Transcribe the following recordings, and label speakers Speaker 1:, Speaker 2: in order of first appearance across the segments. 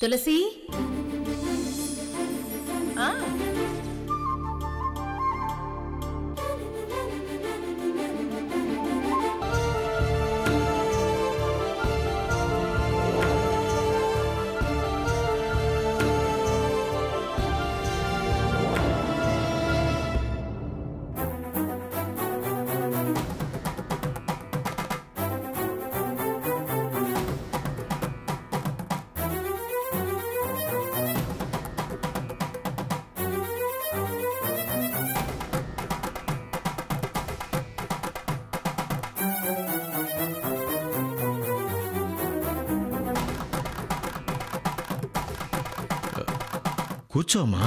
Speaker 1: తులసి ఆ,
Speaker 2: కూర్చోమ్మా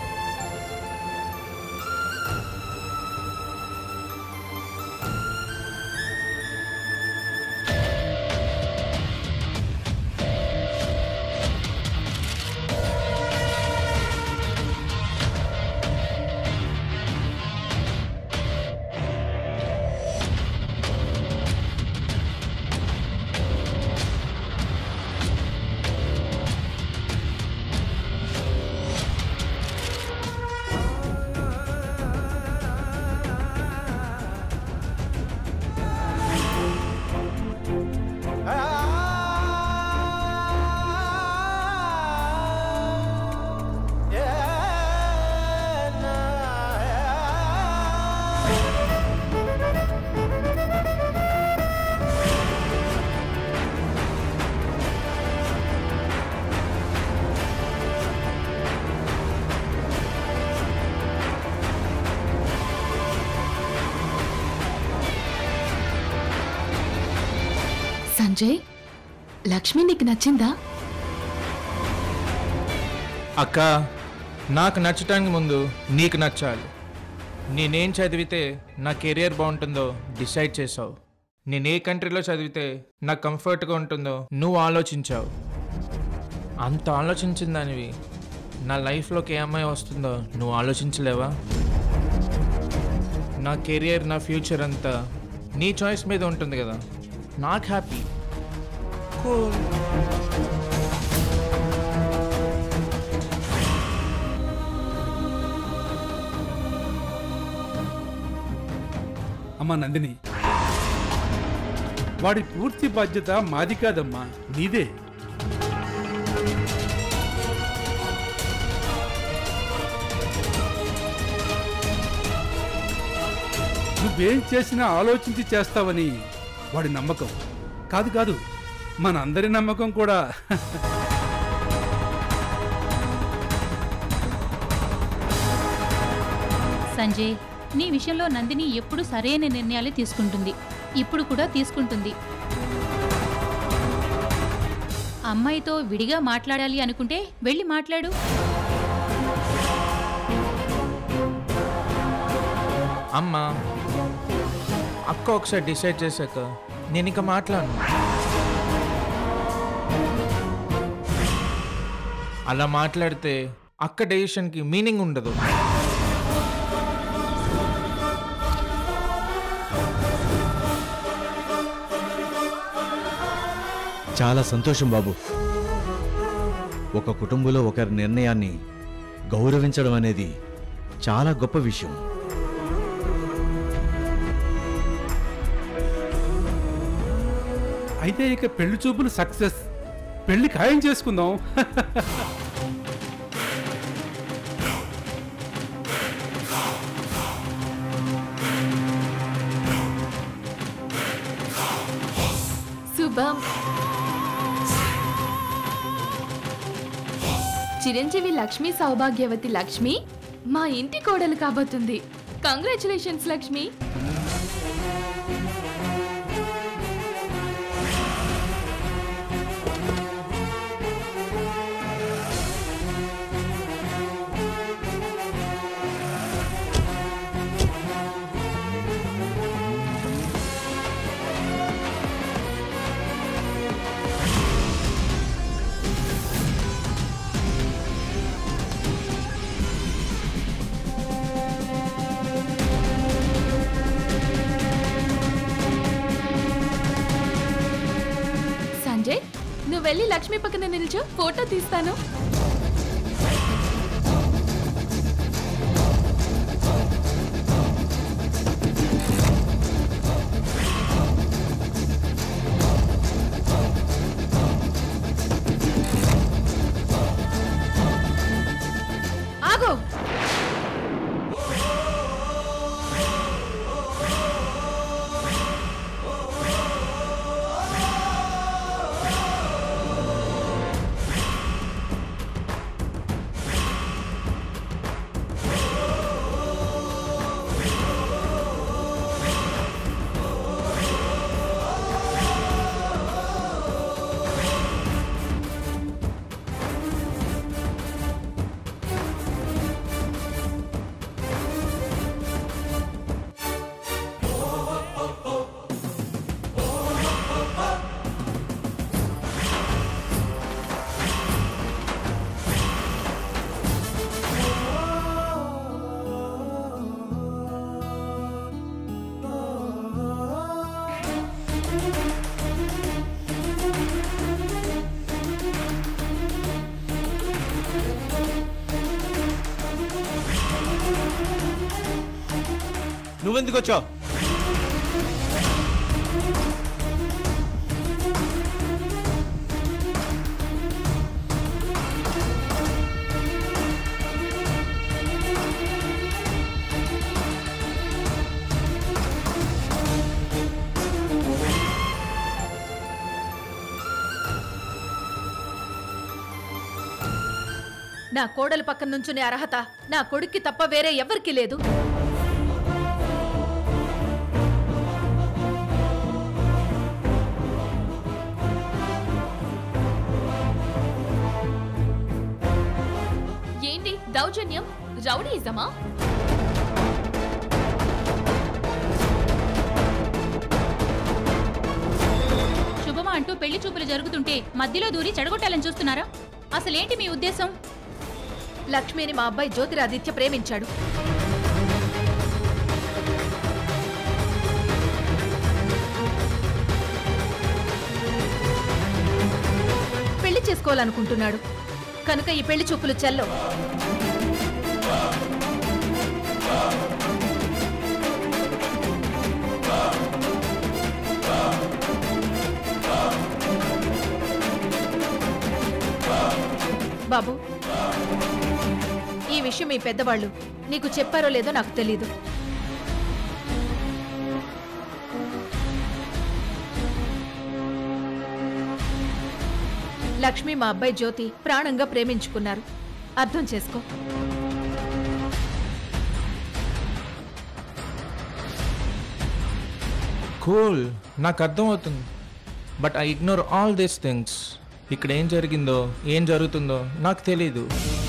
Speaker 3: సంజయ్ లక్ష్మి నీకు నచ్చిందా
Speaker 4: అక్క నాకు నచ్చటానికి ముందు నీకు నచ్చాలి నేనేం చదివితే నా కెరియర్ బాగుంటుందో డిసైడ్ చేసావు నేను ఏ కంట్రీలో చదివితే నాకు కంఫర్ట్గా ఉంటుందో నువ్వు ఆలోచించావు అంత ఆలోచించిన దానివి నా లైఫ్లోకి ఏ అమ్మాయి వస్తుందో నువ్వు ఆలోచించలేవా నా కెరియర్ నా ఫ్యూచర్ అంతా నీ చాయిస్ మీద ఉంటుంది కదా నాకు హ్యాపీ కూల్
Speaker 5: అమ్మా నందిని వాడి పూర్తి బాధ్యత మాది కాదమ్మా నీదే నువ్వేం చేసినా ఆలోచించి చేస్తావని వాడి నమ్మకం కాదు కాదు మనందరి నమ్మకం కూడా
Speaker 6: సంజయ్ నీ విషయంలో నందిని ఎప్పుడు సరైన నిర్ణయాలే తీసుకుంటుంది ఇప్పుడు కూడా తీసుకుంటుంది అమ్మాయితో విడిగా మాట్లాడాలి అనుకుంటే వెళ్ళి మాట్లాడు
Speaker 4: అమ్మ అక్క ఒకసారి డిసైడ్ చేశాక నేను ఇక మాట్లాడను అలా మాట్లాడితే అక్క డెసిషన్కి మీనింగ్ ఉండదు
Speaker 2: చాలా సంతోషం బాబు ఒక కుటుంబంలో ఒకరి నిర్ణయాన్ని గౌరవించడం అనేది చాలా గొప్ప విషయం
Speaker 5: అయితే ఇక పెళ్లి చూపులు సక్సెస్ పెళ్లి ఖాయం చేసుకుందాం
Speaker 3: శుభం చిరంజీవి లక్ష్మి సౌభాగ్యవతి లక్ష్మి మా ఇంటి కోడలు కాబోతుంది కంగ్రాచులేషన్స్ లక్ష్మి వెళ్ళి లక్ష్మి పక్కన నిల్చో ఫోటో తీస్తాను ఆగు
Speaker 2: నువ్వెందుకు వచ్చావు
Speaker 1: నా కోడలు పక్కన నుంచునే అర్హత నా కొడుక్కి తప్ప వేరే ఎవరికీ లేదు
Speaker 3: ఏంటి దౌర్జన్యం రౌడీజమా
Speaker 6: శుభమా అంటూ పెళ్లి చూపులు జరుగుతుంటే మధ్యలో దూరి చెడగొట్టాలని చూస్తున్నారా అసలేంటి మీ ఉద్దేశం
Speaker 1: లక్ష్మిని మా అబ్బాయి జ్యోతిరాదిత్య ప్రేమించాడు పెళ్లి చేసుకోవాలనుకుంటున్నాడు కనుక ఈ పెళ్లి చూపులు చెల్లవు బాబు ఈ విషయం మీ పెద్దవాళ్ళు నీకు చెప్పారో లేదో నాకు తెలీదు లక్ష్మి మా అబ్బాయి జ్యోతి ప్రాణంగా ప్రేమించుకున్నారు అర్థం చేసుకో
Speaker 4: కూల్ నాకు అర్థమవుతుంది but I ignore all these things ఇక్కడ ఏం జరిగిందో ఏం జరుగుతుందో నాకు తెలీదు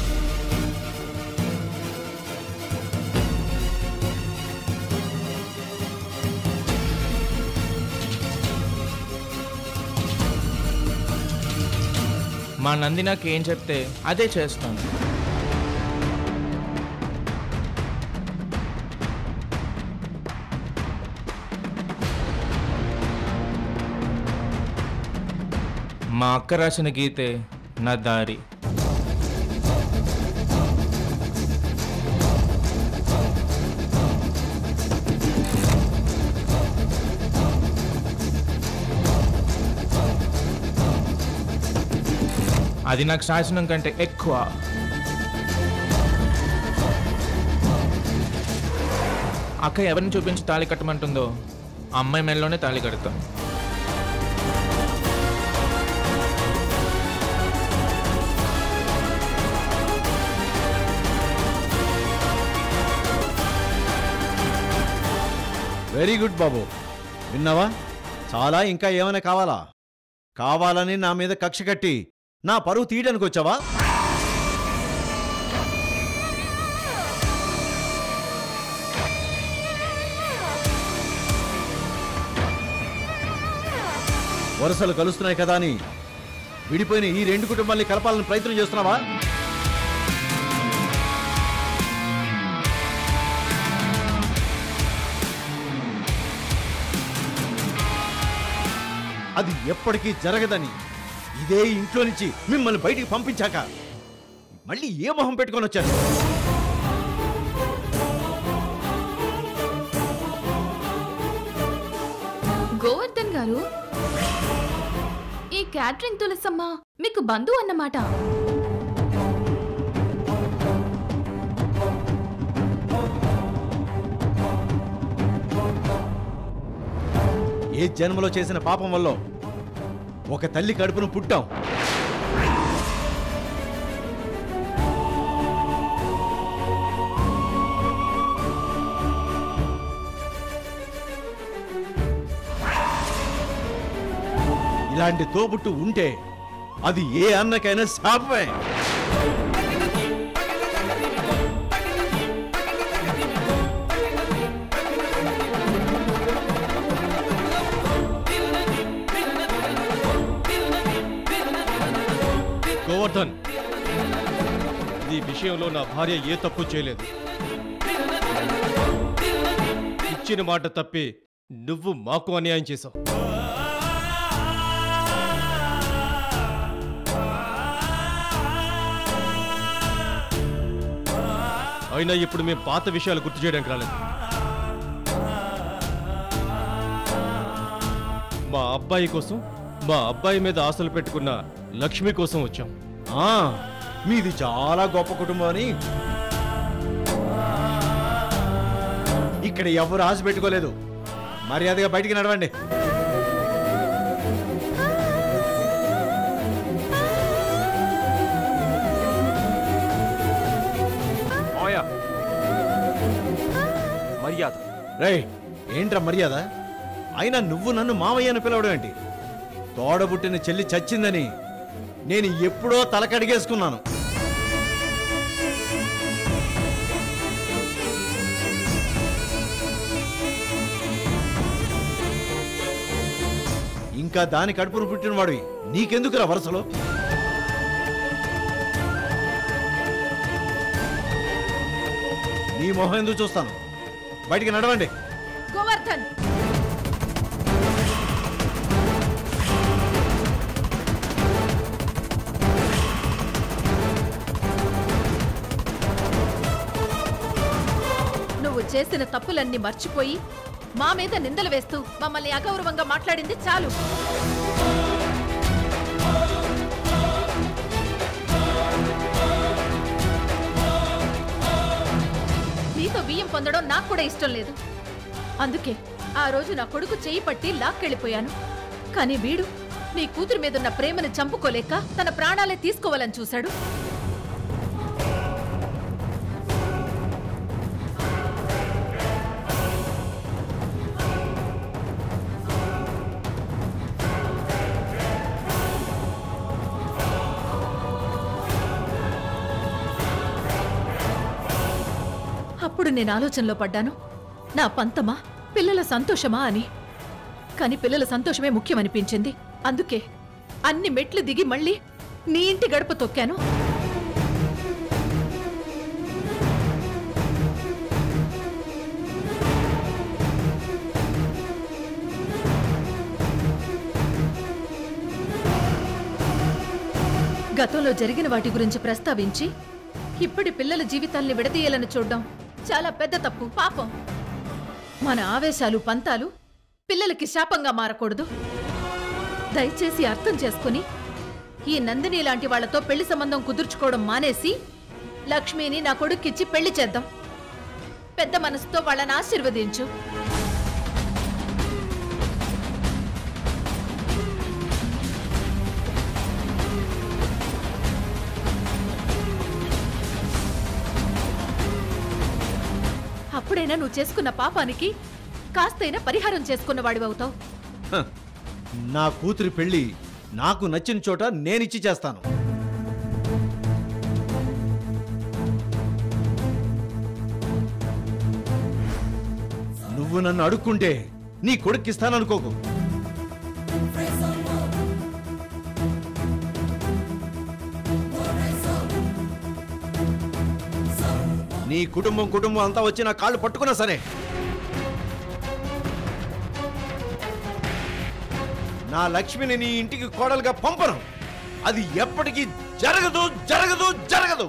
Speaker 4: మా నంది నాకు ఏం చెప్తే అదే చేస్తాను మా అక్క రాసిన గీతే నా దారి అది నాకు శాసనం కంటే ఎక్కువ అక్క ఎవరిని చూపించి తాళి కట్టమంటుందో ఆ అమ్మాయి మెడలోనే తాళి కడతాను
Speaker 2: వెరీ గుడ్ బాబు విన్నావా చాలా ఇంకా ఏమైనా కావాలా కావాలని నా మీద కక్ష కట్టి నా పరువు తీయడానికి వచ్చావా వరుసలు కలుస్తున్నాయి కదా అని విడిపోయిన ఈ రెండు కుటుంబాల్ని కలపాలని ప్రయత్నం చేస్తున్నావా అది ఎప్పటికీ జరగదని ఇదే ఇంట్లో నుంచి మిమ్మల్ని బయటికి పంపించాక మళ్ళీ ఏ మొహం పెట్టుకొని వచ్చారు
Speaker 3: గోవర్ధన్ గారు ఈ క్యాటరింగ్ తులసమ్మ మీకు బంధువు అన్నమాట
Speaker 2: ఏ జన్మలో చేసిన పాపం వల్ల ఒక తల్లి కడుపును పుట్టాం ఇలాంటి తోబుట్టు ఉంటే అది ఏ అన్నకైనా శాపమే
Speaker 7: గోవర్ధన్ ఈ విషయంలో నా భార్య ఏ తప్పు చేయలేదు ఇచ్చిన మాట తప్పి నువ్వు మాకు అన్యాయం చేశావు అయినా ఇప్పుడు మేము పాత విషయాలు గుర్తు చేయడానికి రాలేదు మా అబ్బాయి కోసం మా అబ్బాయి మీద ఆశలు పెట్టుకున్న లక్ష్మి కోసం వచ్చాం
Speaker 2: ఆ, మీది చాలా గొప్ప కుటుంబం అని ఇక్కడ ఎవరు ఆశ పెట్టుకోలేదు మర్యాదగా బయటికి నడవండి
Speaker 7: మాయా మర్యాద
Speaker 2: రేయ్ ఏంట్రా మర్యాద అయినా నువ్వు నన్ను మావయ్య అని పిలవడం ఏంటి తోడబుట్టిన చెల్లి చచ్చిందని నేను ఎప్పుడో తలకడిగేసుకున్నాను ఇంకా దాని కడుపును పుట్టిన వాడివి నీకెందుకురా వరుసలో నీ మొహం ఎందుకు చూస్తాను బయటికి నడవండి
Speaker 1: గోవర్ధన్ నువ్వు చేసిన తప్పులన్నీ మర్చిపోయి మా మీద నిందలు వేస్తూ మమ్మల్ని అగౌరవంగా మాట్లాడింది చాలు నీతో బియ్యం పొందడం నాకు కూడా ఇష్టం లేదు అందుకే ఆ రోజు నా కొడుకు చెయ్యి పట్టి లాక్కెళ్ళిపోయాను కానీ వీడు నీ కూతురు మీదున్న ప్రేమను చంపుకోలేక తన ప్రాణాలే తీసుకోవాలని చూశాడు అప్పుడు నేను ఆలోచనలో పడ్డాను నా పంతమా పిల్లల సంతోషమా అని కానీ పిల్లల సంతోషమే ముఖ్యమనిపించింది అందుకే అన్ని మెట్లు దిగి మళ్ళీ నీ ఇంటి గడప తొక్కాను గతంలో జరిగిన వాటి గురించి ప్రస్తావించి ఇప్పటి పిల్లల జీవితాల్ని విడదీయాలని చూడడం చాలా పెద్ద తప్పు పాపం మన ఆవేశాలు పంతాలు పిల్లలకి శాపంగా మారకూడదు దయచేసి అర్థం చేసుకుని ఈ నందిని లాంటి వాళ్లతో పెళ్లి సంబంధం కుదుర్చుకోవడం మానేసి లక్ష్మిని నా కొడుక్కిచ్చి పెళ్లి చేద్దాం పెద్ద మనసుతో వాళ్ళని ఆశీర్వదించు అప్పుడైనా నువ్వు చేసుకున్న పాపానికి కాస్తైనా పరిహారం చేసుకున్న వాడివవుతావు
Speaker 2: హ, నా కూతురి పెళ్లి నాకు నచ్చిన చోట నేనిచ్చి చేస్తాను నువ్వు నన్ను అడుక్కుంటే నీ కొడుక్కిస్తాననుకోకు నీ కుటుంబం కుటుంబం అంతా వచ్చి నా కాళ్ళు పట్టుకున్నా సరే నా లక్ష్మిని నీ ఇంటికి కోడలుగా పంపను అది ఎప్పటికీ జరగదు జరగదు జరగదు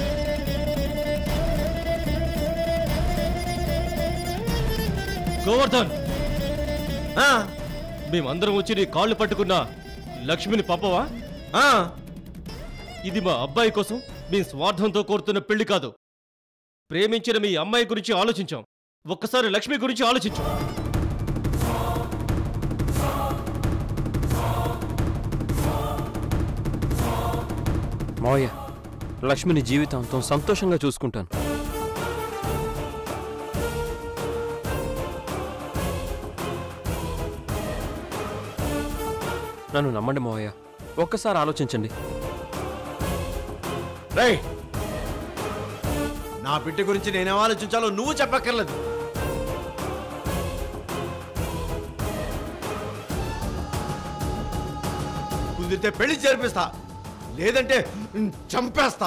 Speaker 7: గోవర్ధన్
Speaker 2: ఆ,
Speaker 7: మేమందరం వచ్చి నీ కాళ్ళు పట్టుకున్న లక్ష్మిని పంపవా
Speaker 2: ఆ,
Speaker 7: ఇది మా అబ్బాయి కోసం మీ స్వార్థంతో కోరుతున్న పెళ్లి కాదు ప్రేమించిన మీ అమ్మాయి గురించి ఆలోచించాం ఒక్కసారి లక్ష్మి గురించి ఆలోచించు
Speaker 8: మావయ్య లక్ష్మిని జీవితాంతం సంతోషంగా చూసుకుంటాను నన్ను నమ్మండి మావయ్య ఒక్కసారి ఆలోచించండి
Speaker 2: రేయ్ నా బిడ్డ గురించి నేనేం ఆలోచించాలో నువ్వు చెప్పక్కర్లేదు కుదిరితే పెళ్లి జరిపిస్తా లేదంటే ఉమ్, చంపేస్తా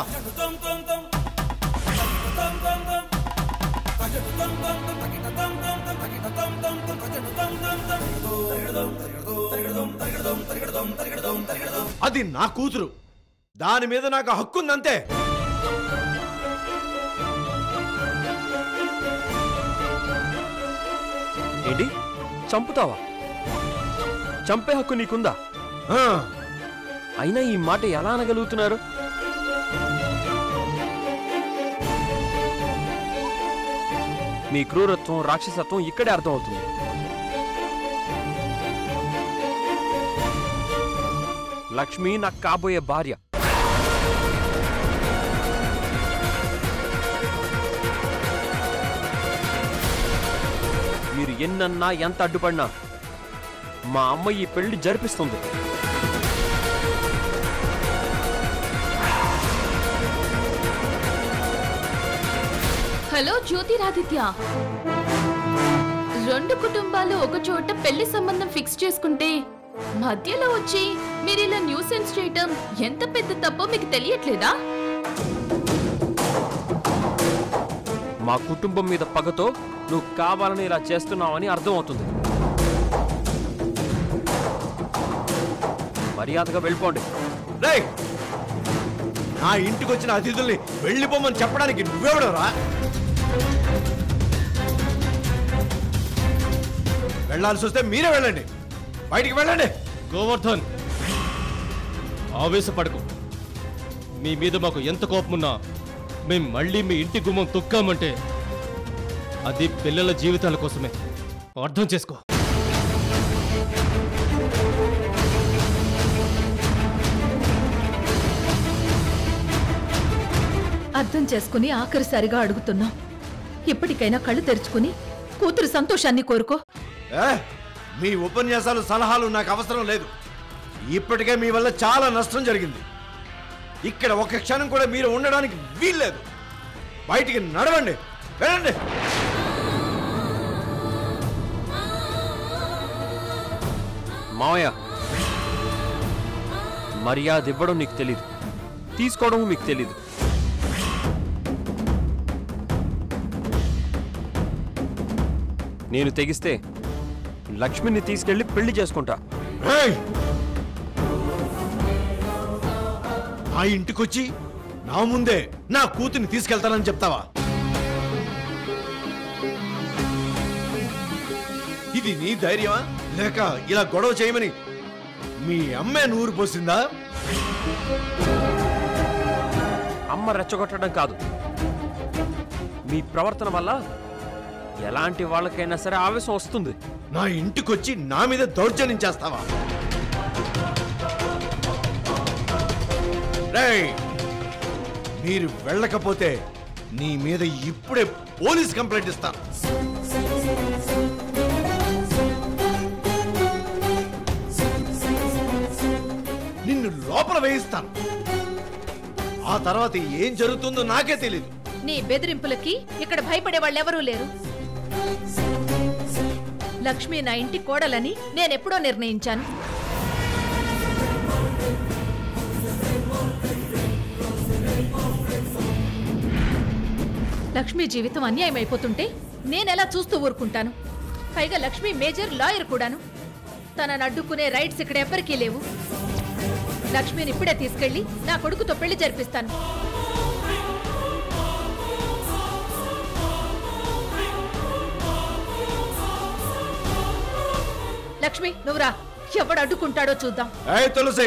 Speaker 2: అది నా కూతురు దాని మీద నాకు హక్కుందంతే
Speaker 8: ఏంటి చంపుతావా చంపే హక్కు నీకుందా
Speaker 2: ఆ,
Speaker 8: అయినా ఈ మాట ఎలా అనగలుగుతున్నారు మీ క్రూరత్వం రాక్షసత్వం ఇక్కడే అర్థమవుతుంది లక్ష్మి నాకు కాబోయే భార్య మీరు ఎన్నన్నా ఎంత అడ్డుపడినా మా అమ్మ ఈ పెళ్లి జరిపిస్తుంది
Speaker 3: హలో జ్యోతిరాదిత్య రెండు కుటుంబాలు ఒక చోట పెళ్లి సంబంధం ఫిక్స్ చేసుకుంటే మధ్యలో వచ్చి మీరు ఇలా న్యూసెన్స్ చేయటం ఎంత పెద్ద తప్పో మీకు తెలియట్లేదా
Speaker 8: మా కుటుంబం మీద పగతో నువ్వు కావాలని ఇలా చేస్తున్నావని అర్థమవుతుంది మర్యాదగా వెళ్ళిపోండి
Speaker 2: రేయ్ నా ఇంటికి వచ్చిన అతిథుల్ని వెళ్ళిపోమని చెప్పడానికి నువ్వెవడరా వెళ్ళాల్సి వస్తే మీరే వెళ్ళండి బయటికి వెళ్ళండి
Speaker 7: గోవర్ధన్ ఆవేశపడకు మీ మీద మాకు ఎంత కోపమున్నా మేం మళ్ళీ మీ ఇంటి గుమ్మం తొక్కామంటే అది పిల్లల జీవితాల కోసమే అర్థం చేసుకో
Speaker 1: అర్థం చేసుకుని ఆఖరిసారిగా అడుగుతున్నాం ఇప్పటికైనా కళ్ళు తెరుచుకుని కూతురు సంతోషాన్ని కోరుకో
Speaker 2: ఏ, మీ ఉపన్యాసాలు సలహాలు నాకు అవసరం లేదు ఇప్పటికే మీ వల్ల చాలా నష్టం జరిగింది ఇక్కడ ఒక క్షణం కూడా మీరు ఉండడానికి వీల్లేదు బయటికి నడవండి వెళ్ళండి
Speaker 8: మావయ్య మర్యాద ఇవ్వడం నీకు తెలీదు తీసుకోవడం మీకు తెలీదు నేను తెగిస్తే లక్ష్మిని తీసుకెళ్లి పెళ్లి చేసుకుంటా
Speaker 2: ఏయ్! నా ఇంటికొచ్చి నా ముందే నా కూతుర్ని తీసుకెళ్తానని చెప్తావా ఇది నీ ధైర్యమా లేక ఇలా గొడవ చేయమని మీ అమ్మే నూరు పోసిందా
Speaker 8: అమ్మ రెచ్చగొట్టడం కాదు మీ ప్రవర్తన వల్ల ఎలాంటి వాళ్ళకైనా సరే ఆవేశం వస్తుంది
Speaker 2: నా ఇంటికొచ్చి నా మీద దౌర్జన్యం చేస్తావా రేయ్! మీరు వెళ్ళకపోతే నీ మీద ఇప్పుడే పోలీస్ కంప్లైంట్ ఇస్తాను నిన్ను లోపల వేయిస్తాను ఆ తర్వాత ఏం జరుగుతుందో నాకే తెలీదు
Speaker 1: నీ బెదిరింపులకి ఇక్కడ భయపడే వాళ్ళెవరూ లేరు లక్ష్మి నా ఇంటి కోడలని నేనెప్పుడో నిర్ణయించాను లక్ష్మి జీవితం అన్యాయం అయిపోతుంటే నేనెలా చూస్తూ ఊరుకుంటాను పైగా లక్ష్మి మేజర్ లాయర్ కూడాను తనను అడ్డుకునే రైట్స్ ఇక్కడ ఎవ్వరికీ లేవు లక్ష్మిని ఇప్పుడే తీసుకెళ్లి నా కొడుకుతో పెళ్లి జరిపిస్తాను లక్ష్మి నువ్వురా ఎవడు అడ్డుకుంటాడో చూద్దాం
Speaker 2: ఏయ్ తులసి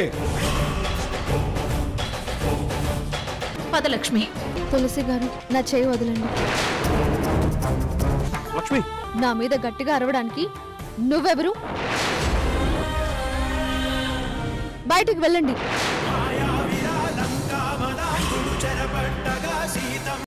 Speaker 1: పద లక్ష్మి
Speaker 9: తులసి గారు నా చేయి వదలండి
Speaker 8: లక్ష్మి
Speaker 9: నా మీద గట్టిగా అరవడానికి నువ్వెవరు బయటికి వెళ్ళండి